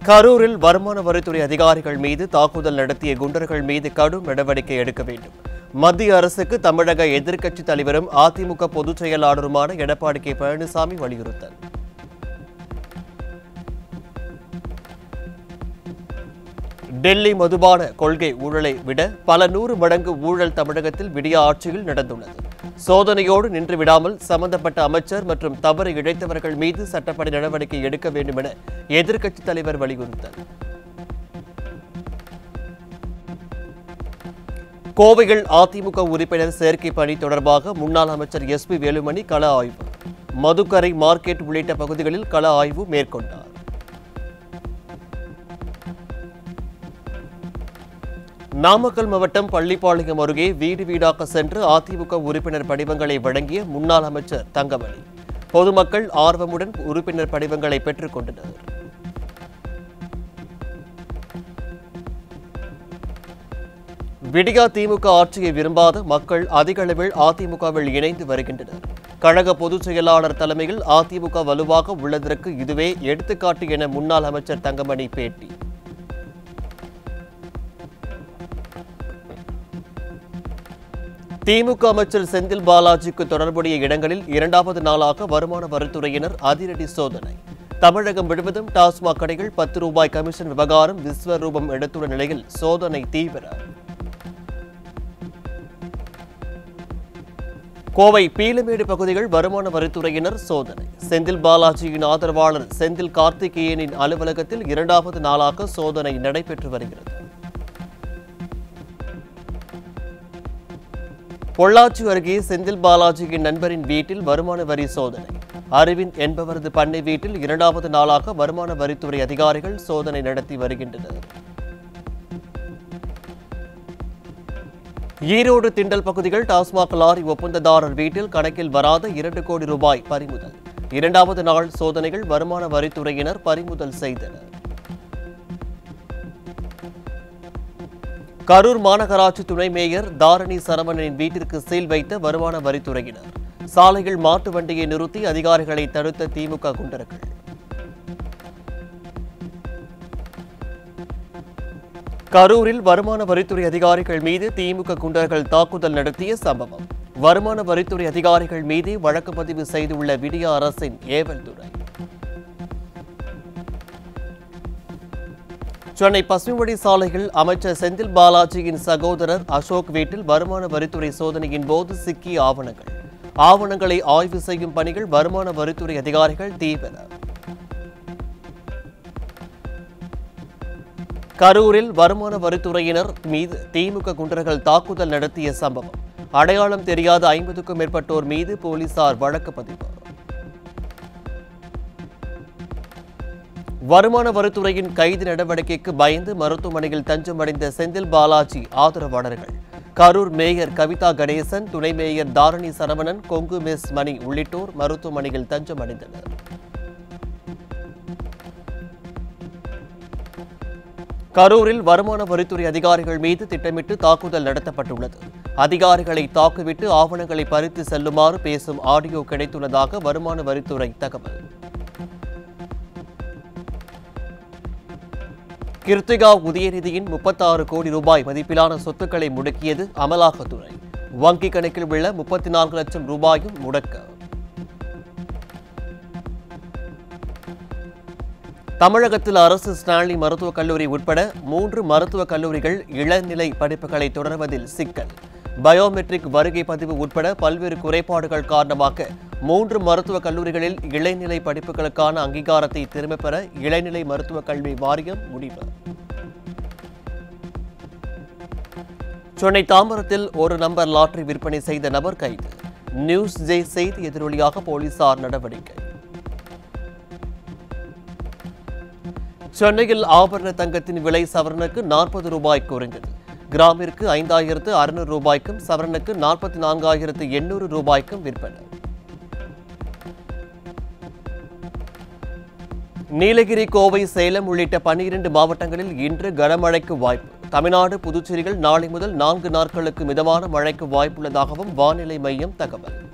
கரூரில் வருமான வரித்துறை அதிகாரிகள் மீது தாக்குதல் நடத்திய குண்டர்கள் மீது கடும் நடவடிக்கை எடுக்க வேண்டும் மத்திய அரசுக்கு தமிழக எதிர்க்கட்சித் தலைவரும் அதிமுக பொதுச் செயலாளருமான எடப்பாடி கே பழனிசாமி வலியுறுத்தல் டெல்லி மதுபான கொள்கை ஊழலை விட பல நூறு மடங்கு ஊழல் தமிழகத்தில் விடிய ஆட்சியில் நடந்துள்ளது சோதனையோடு நின்று விடாமல் சம்பந்தப்பட்ட அமைச்சர் மற்றும் தவறு இழைத்தவர்கள் மீது சட்டப்படி நடவடிக்கை எடுக்க வேண்டும் என எதிர்க்கட்சித் தலைவர் வலியுறுத்தல் கோவையில் அதிமுக உறுப்பினர் சேர்க்கை பணி தொடர்பாக முன்னாள் அமைச்சர் எஸ் பி வேலுமணி கள ஆய்வு மதுக்கரை மார்க்கெட் உள்ளிட்ட பகுதிகளில் கள ஆய்வு மேற்கொண்டார் நாமக்கல் மாவட்டம் பள்ளிப்பாளையம் அருகே வீடு வீடாக சென்று அதிமுக உறுப்பினர் படிவங்களை வழங்கிய முன்னாள் அமைச்சர் தங்கமணி பொதுமக்கள் ஆர்வமுடன் உறுப்பினர் படிவங்களை பெற்றுக் கொண்டனர் விடியா திமுக ஆட்சியை விரும்பாத மக்கள் அதிக அளவில் அதிமுகவில் இணைந்து வருகின்றனர் கழக பொதுச் செயலாளர் தலைமையில் அதிமுக வலுவாக உள்ளதற்கு இதுவே எடுத்துக்காட்டு என முன்னாள் அமைச்சர் தங்கமணி பேட்டி திமுக அமைச்சர் செந்தில் பாலாஜிக்கு தொடர்புடைய இடங்களில் இரண்டாவது நாளாக வருமான வரித்துறையினர் அதிரடி சோதனை தமிழகம் முழுவதும் டாஸ்மாக் கடைகள் பத்து ரூபாய் கமிஷன் விவகாரம் விஸ்வரூபம் எடுத்துள்ள நிலையில் சோதனை தீவிரம் கோவை பீலமேடு பகுதிகள் வருமான வரித்துறையினர் சோதனை செந்தில் பாலாஜியின் ஆதரவாளர் செந்தில் கார்த்திகேயனின் அலுவலகத்தில் இரண்டாவது நாளாக சோதனை நடைபெற்று வருகிறது பொள்ளாச்சி அருகே செந்தில் பாலாஜியின் நண்பரின் வீட்டில் வருமான வரி சோதனை அரவிந்த் என்பவரது பண்ணை வீட்டில் இரண்டாவது நாளாக வருமான வரித்துறை அதிகாரிகள் சோதனை நடத்தி வருகின்றனர் ஈரோடு திண்டல் பகுதிகள் டாஸ்மாக் லாரி ஒப்பந்ததாரர் வீட்டில் கணக்கில் வராத இரண்டு கோடி ரூபாய் பறிமுதல் இரண்டாவது நாள் சோதனைகள் வருமான வரித்துறையினர் பறிமுதல் செய்தனர் கரூர் மாநகராட்சி துணை மேயர் தாரணி சரவணனின் வீட்டிற்கு சீல் வைத்த வருமான வரித்துறையினர் சாலையில் மாட்டு வண்டியை நிறுத்தி அதிகாரிகளை தடுத்த திமுக குண்டர்கள் கரூரில் வருமான வரித்துறை அதிகாரிகள் மீது திமுக குண்டர்கள் தாக்குதல் நடத்திய சம்பவம் வருமான வரித்துறை அதிகாரிகள் மீது வழக்கு பதிவு செய்துள்ள விடியா அரசின் ஏவல் துறை சென்னை பசுமைவழி சாலையில் அமைச்சர் செந்தில் பாலாஜியின் சகோதரர் அசோக் வீட்டில் வருமான வரித்துறை சோதனையின் போது சிக்கிய ஆவணங்கள் ஆவணங்களை ஆய்வு செய்யும் பணிகள் வருமான வரித்துறை அதிகாரிகள் தீவிரம் கரூரில் வருமான வரித்துறையினர் மீது திமுக குண்டர்கள் தாக்குதல் நடத்திய சம்பவம் அடையாளம் தெரியாத ஐம்பதுக்கும் மேற்பட்டோர் மீது போலீசார் வழக்கு பதிவு வருமான வரித்துறையின் கைது நடவடிக்கைக்கு பயந்து மருத்துவமனையில் தஞ்சமடைந்த செந்தில் பாலாஜி ஆதரவாளர்கள் கரூர் மேயர் கவிதா கணேசன் துணை மேயர் தாரணி சரவணன் கொங்கு மிஸ் மணி உள்ளிட்டோர் மருத்துவமனையில் தஞ்சமடைந்தனர் கரூரில் வருமான வரித்துறை அதிகாரிகள் மீது திட்டமிட்டு தாக்குதல் நடத்தப்பட்டுள்ளது அதிகாரிகளை தாக்குவிட்டு ஆவணங்களை பறித்து செல்லுமாறு பேசும் ஆடியோ கிடைத்துள்ளதாக வருமான வரித்துறை தகவல் கிருத்திகா உதயநிதியின் முப்பத்தாறு கோடி ரூபாய் மதிப்பிலான சொத்துக்களை முடக்கியது அமலாக்கத்துறை வங்கி கணக்கில் உள்ள முப்பத்தி நான்கு லட்சம் ரூபாயும் முடக்க தமிழகத்தில் அரசு ஸ்டான்லி மருத்துவக் கல்லூரி உட்பட மூன்று மருத்துவக் கல்லூரிகள் இளநிலை படிப்புகளை தொடர்வதில் சிக்கல் பயோமெட்ரிக் வருகை பதிவு உட்பட பல்வேறு குறைபாடுகள் காரணமாக மூன்று மருத்துவக் கல்லூரிகளில் இளநிலை படிப்புகளுக்கான அங்கீகாரத்தை திரும்பப் பெற இளநிலை மருத்துவக் கல்வி வாரியம் முடிவு சென்னை தாம்பரத்தில் ஒரு நம்பர் லாட்டரி விற்பனை செய்த நபர் கைது நியூஸ் ஜே செய்தி எதிரொலியாக போலீசார் நடவடிக்கை சென்னையில் ஆபரண தங்கத்தின் விலை சவரனுக்கு நாற்பது ரூபாய் குறைந்தது கிராமிற்கு ஐந்தாயிரத்து அறுநூறு ரூபாய்க்கும் சவரனுக்கு நாற்பத்தி நான்காயிரத்து எண்ணூறு ரூபாய்க்கும் விற்பனை நீலகிரி கோவை சேலம் உள்ளிட்ட பன்னிரண்டு மாவட்டங்களில் இன்று கனமழைக்கு வாய்ப்பு தமிழ்நாடு புதுச்சேரியில் நாளை முதல் நான்கு நாட்களுக்கு மிதமான மழைக்கு வாய்ப்புள்ளதாகவும் வானிலை மையம் தகவல்